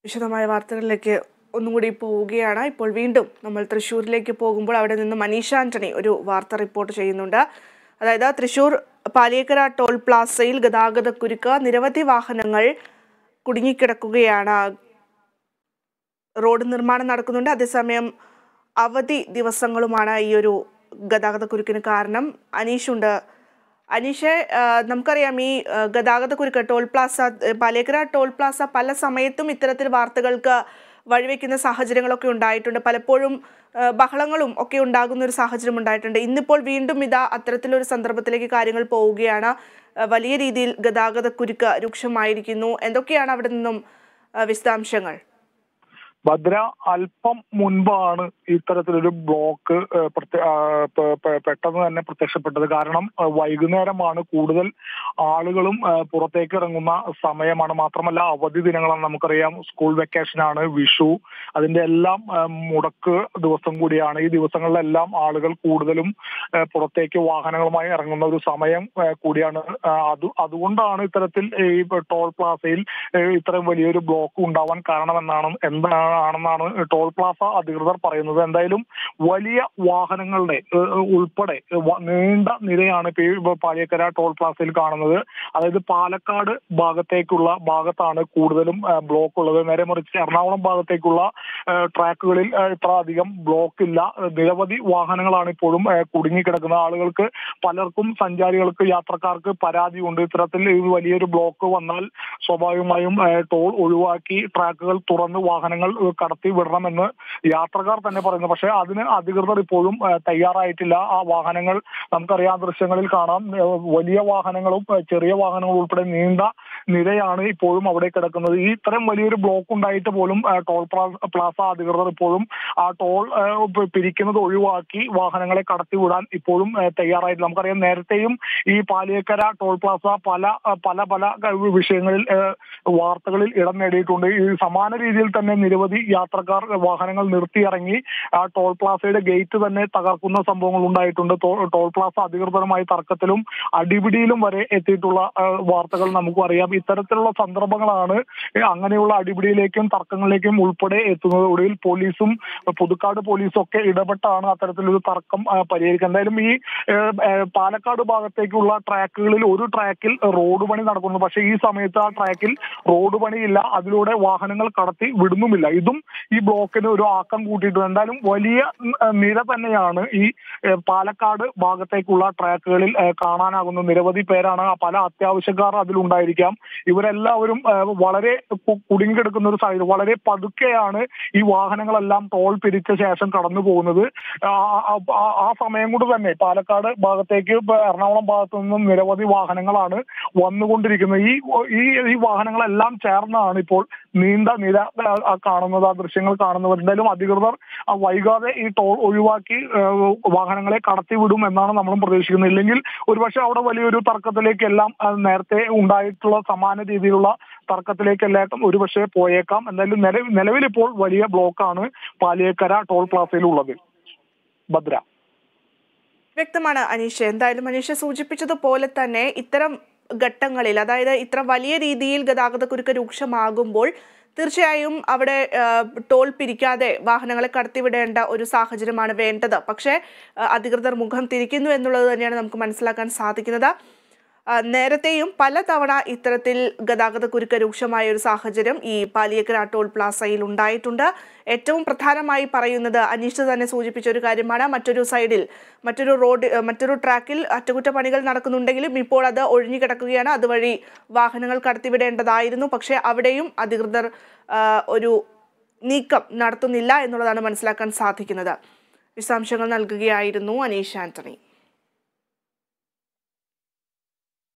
വിശദമായ വാർത്തകളിലേക്ക് ഒന്നും കൂടി പോവുകയാണ് ഇപ്പോൾ വീണ്ടും നമ്മൾ തൃശ്ശൂരിലേക്ക് പോകുമ്പോൾ അവിടെ നിന്ന് മനീഷ ആന്റണി ഒരു വാർത്ത റിപ്പോർട്ട് ചെയ്യുന്നുണ്ട് അതായത് തൃശ്ശൂർ പാലിയേക്കര ടോൾ പ്ലാസയിൽ ഗതാഗതക്കുരുക്ക് നിരവധി വാഹനങ്ങൾ കുടുങ്ങിക്കിടക്കുകയാണ് റോഡ് നിർമ്മാണം നടക്കുന്നുണ്ട് അതേസമയം അവധി ദിവസങ്ങളുമാണ് ഈ ഒരു ഗതാഗതക്കുരുക്കിന് കാരണം അനീഷുണ്ട് അനീഷെ ആ, നമുക്കറിയാം ഈ ആ, ഗതാഗതക്കുരുക്ക് ടോൾ പ്ലാസ ഏ, പാലേക്കര ടോൾ പ്ലാസ പല സമയത്തും ഇത്തരത്തിൽ വാർത്തകൾക്ക് വഴിവെക്കുന്ന സാഹചര്യങ്ങളൊക്കെ ഉണ്ടായിട്ടുണ്ട് പലപ്പോഴും ആ, ബഹളങ്ങളും ഒക്കെ ഉണ്ടാകുന്ന ഒരു സാഹചര്യം ഉണ്ടായിട്ടുണ്ട് ഇന്നിപ്പോൾ വീണ്ടും ഇതാ അത്തരത്തിലൊരു സന്ദർഭത്തിലേക്ക് കാര്യങ്ങൾ പോവുകയാണ് ആ, വലിയ രീതിയിൽ ഗതാഗതക്കുരുക്ക് രൂക്ഷമായിരിക്കുന്നു എന്തൊക്കെയാണ് അവിടെ നിന്നും ആ, വിശദാംശങ്ങൾ ഭദ്ര അല്പം മുൻപാണ് ഇത്തരത്തിലൊരു ബ്ലോക്ക് ഏഹ്, പ്രത്യ- ആ, പെ- പെ- പെട്ടെന്ന് തന്നെ പ്രത്യക്ഷപ്പെട്ടത് കാരണം ഏഹ്, വൈകുന്നേരമാണ് കൂടുതൽ ആളുകളും ഏഹ്, പുറത്തേക്ക് ഇറങ്ങുന്ന സമയമാണ് മാത്രമല്ല അവധി ദിനങ്ങളാണ് നമുക്കറിയാം സ്കൂൾ വെക്കേഷനാണ് വിഷു അതിന്റെ എല്ലാം ഏഹ്, മുടക്ക് ദിവസം കൂടിയാണ് ഈ ദിവസങ്ങളിലെല്ലാം ആളുകൾ കൂടുതലും ഏഹ്, പുറത്തേക്ക് വാഹനങ്ങളുമായി ഇറങ്ങുന്ന ഒരു സമയം ഏഹ്, കൂടിയാണ് ഏഹ്, അത് അതുകൊണ്ടാണ് ഇത്തരത്തിൽ ഈ ടോൾ പ്ലാസയിൽ ഏഹ്, ഇത്രയും വലിയൊരു ബ്ലോക്ക് ഉണ്ടാവാൻ കാരണമെന്നാണ് എന്താണെന്നാണ് ടോൾ പ്ലാസ അധികൃതർ പറയുന്നത് എന്തായാലും വലിയ വാഹനങ്ങളുടെ ഏഹ്, ഉൾപ്പെടെ വ- നീണ്ട നിരയാണ് ഇപ്പൊ ഈ പാലിയക്കര ടോൾ പ്ലാസയിൽ കാണുന്നത് അതായത് പാലക്കാട് ഭാഗത്തേക്കുള്ള ഭാഗത്താണ് കൂടുതലും ഏഹ്, ബ്ലോക്ക് ഉള്ളത് നേരെ മറിച്ച് എറണാകുളം ഭാഗത്തേക്കുള്ള ഏഹ്, ട്രാക്കുകളിൽ ഏഹ്, ഇത്ര അധികം ബ്ലോക്ക് ഇല്ല ഏഹ്, നിരവധി വാഹനങ്ങളാണ് ഇപ്പോഴും ഏഹ്, കുടുങ്ങിക്കിടക്കുന്ന ആളുകൾക്ക് പലർക്കും സഞ്ചാരികൾക്ക് യാത്രക്കാർക്ക് പരാതിയുണ്ട് ഇത്തരത്തിൽ ഈ വലിയൊരു ബ്ലോക്ക് വന്നാൽ സ്വാഭാവികമായും ഏഹ്, ടോൾ ഒഴിവാക്കി ട്രാക്കുകൾ തുറന്ന് വാഹനങ്ങൾ ഏഹ്, കടത്തി വിടണമെന്ന് യാത്രക്കാർ തന്നെ പറയുന്നു പക്ഷേ അതിന് അധികൃതർ ഇപ്പോഴും ഏഹ്, തയ്യാറായിട്ടില്ല ആ വാഹനങ്ങൾ നമുക്കറിയാം ദൃശ്യങ്ങളിൽ കാണാം ഏഹ്, വലിയ വാഹനങ്ങളും ഏഹ്, ചെറിയ വാഹനങ്ങളും ഉൾപ്പെടെ നീണ്ട നിരയാണ് ഇപ്പോഴും അവിടെ കിടക്കുന്നത് ഈ ഇത്രയും വലിയൊരു ബ്ലോക്ക് ഉണ്ടായിട്ട് പോലും ഏഹ്, ടോൾ പ്ലാ- പ്ലാസ അധികൃതർ ഇപ്പോഴും ആ ടോൾ ഏഹ്, പി- പിരിക്കുന്നത് ഒഴിവാക്കി വാഹനങ്ങളെ കടത്തിവിടാൻ ഇപ്പോഴും ഏഹ്, തയ്യാറായിട്ടില്ല നമുക്കറിയാം നേരത്തെയും ഈ പാലിയേക്കര ടോൾ പ്ലാസ പല ഏഹ്, പല പല ക- വിഷയങ്ങളിൽ ഏഹ്, വാർത്തകളിൽ ഇടം നേടിയിട്ടുണ്ട് ഈ സമാന രീതിയിൽ തന്നെ നിരവധി യാത്രക്കാർ വാഹനങ്ങൾ നിർത്തിയിറങ്ങി ആ ടോൾ പ്ലാസയുടെ ഗേറ്റ് തന്നെ തകർക്കുന്ന സംഭവങ്ങൾ ഉണ്ടായിട്ടുണ്ട് ടോ- ടോൾ പ്ലാസ അധികൃതരുമായി തർക്കത്തിലും അടിപിടിയിലും വരെ എത്തിയിട്ടുള്ള ആ, വാർത്തകൾ നമുക്കും അറിയാം ഇത്തരത്തിലുള്ള സന്ദർഭങ്ങളാണ് ഈ അങ്ങനെയുള്ള അടിപിടിയിലേക്കും തർക്കങ്ങളിലേക്കും ഉൾപ്പെടെ എത്തുന്നത് ഒടുവിൽ പോലീസും പുതുക്കാട് പോലീസും ഒക്കെ ഇടപെട്ടാണ് അത്തരത്തിലൊരു തർക്കം ആ, പരിഹരിക്കുക എന്തായാലും ഈ ഏ, ഏ, പാലക്കാട് ഭാഗത്തേക്കുള്ള ട്രാക്കുകളിൽ ഒരു ട്രാക്കിൽ റോഡ് പണി നടക്കുന്നു പക്ഷേ ഈ സമയത്ത് ആ ട്രാക്കിൽ റോഡ് പണിയില്ല അതിലൂടെ വാഹനങ്ങൾ കടത്തി വിടുന്നുമില്ല ഇതും ഈ ബ്ലോക്കിന് ഒരു ആക്കം കൂട്ടിയിട്ടുണ്ട് എന്തായാലും വലിയ ഉം, ഏ, നിര തന്നെയാണ് ഈ ഏ, പാലക്കാട് ഭാഗത്തേക്കുള്ള ട്രാക്കുകളിൽ ഏ, കാണാനാകുന്ന നിരവധി പേരാണ് ആ പല അത്യാവശ്യക്കാർ അതിലുണ്ടായിരിക്കാം ഇവരെല്ലാവരും ഏ, വളരെ കു- കുടുങ്ങിക്കിടക്കുന്ന ഒരു സാഹചര്യം വളരെ പതുക്കെയാണ് ഈ വാഹനങ്ങളെല്ലാം ടോൾ പിരിച്ച ശേഷം കടന്നു പോകുന്നത് ആ ആ- ആ- ആ സമയം കൊണ്ട് തന്നെ പാലക്കാട് ഭാഗത്തേക്ക് ഇപ്പൊ എറണാകുളം ഭാഗത്തു നിന്നും നിരവധി വാഹനങ്ങളാണ് വന്നുകൊണ്ടിരിക്കുന്നത് ഈ ഈ ഈ വാഹനങ്ങളെല്ലാം ചേർന്നാണ് ഇപ്പോൾ നീണ്ട നിര ആ, ആ കാണുന്നത് ആ ദൃശ്യങ്ങൾ കാണുന്നവർ എന്തായാലും അധികൃതർ ആ, വൈകാതെ ഈ ടോൾ ഒഴിവാക്കി ആ, വാഹനങ്ങളെ കടത്തിവിടും എന്നാണ് നമ്മളും പ്രതീക്ഷിക്കുന്നത് ഇല്ലെങ്കിൽ ഒരുപക്ഷെ അവിടെ വലിയൊരു തർക്കത്തിലേക്ക് എല്ലാം ആ, നേരത്തെ ഉണ്ടായിട്ടുള്ള സമാന രീതിയിലുള്ള തർക്കത്തിലേക്കെല്ലാം ഒരുപക്ഷെ പോയേക്കാം എന്തായാലും നില നിലവിൽ ഇപ്പോൾ വലിയ ബ്ലോക്കാണ് പാലിയേക്കര ടോൾ പ്ലാസയിൽ ഉള്ളത് ഭദ്ര വ്യക്തമാണ് അനീഷ എന്തായാലും അനീഷ സൂചിപ്പിച്ചതുപോലെ തന്നെ ഇത്തരം ഘട്ടങ്ങളിൽ അതായത് ഇത്ര വലിയ രീതിയിൽ ഗതാഗതക്കുരുക്ക് രൂക്ഷമാകുമ്പോൾ തീർച്ചയായും അവിടെ ആ, ടോൾ പിരിക്കാതെ വാഹനങ്ങളെ കടത്തിവിടേണ്ട ഒരു സാഹചര്യമാണ് വേണ്ടത് പക്ഷേ ആ, അധികൃതർ മുഖം തിരിക്കുന്നു എന്നുള്ളത് തന്നെയാണ് നമുക്ക് മനസ്സിലാക്കാൻ സാധിക്കുന്നത് ആ, നേരത്തെയും പലതവണ ഇത്തരത്തിൽ ഗതാഗതക്കുരുക്ക് രൂക്ഷമായ ഒരു സാഹചര്യം ഈ പാലിയക്കര ടോൾ പ്ലാസയിൽ ഉണ്ടായിട്ടുണ്ട് ഏറ്റവും പ്രധാനമായി പറയുന്നത് അനീഷ് തന്നെ സൂചിപ്പിച്ച ഒരു കാര്യമാണ് മറ്റൊരു സൈഡിൽ മറ്റൊരു റോഡ് ഏഹ് മറ്റൊരു ട്രാക്കിൽ അറ്റകുറ്റപ്പണികൾ നടക്കുന്നുണ്ടെങ്കിലും ഇപ്പോൾ അത് ഒഴിഞ്ഞു കിടക്കുകയാണ് അതുവഴി വാഹനങ്ങൾ കടത്തിവിടേണ്ടതായിരുന്നു പക്ഷേ അവിടെയും അധികൃതർ ആ, ഒരു നീക്കം നടത്തുന്നില്ല എന്നുള്ളതാണ് മനസ്സിലാക്കാൻ സാധിക്കുന്നത് വിശദാംശങ്ങൾ നൽകുകയായിരുന്നു അനീഷ് ആന്റണി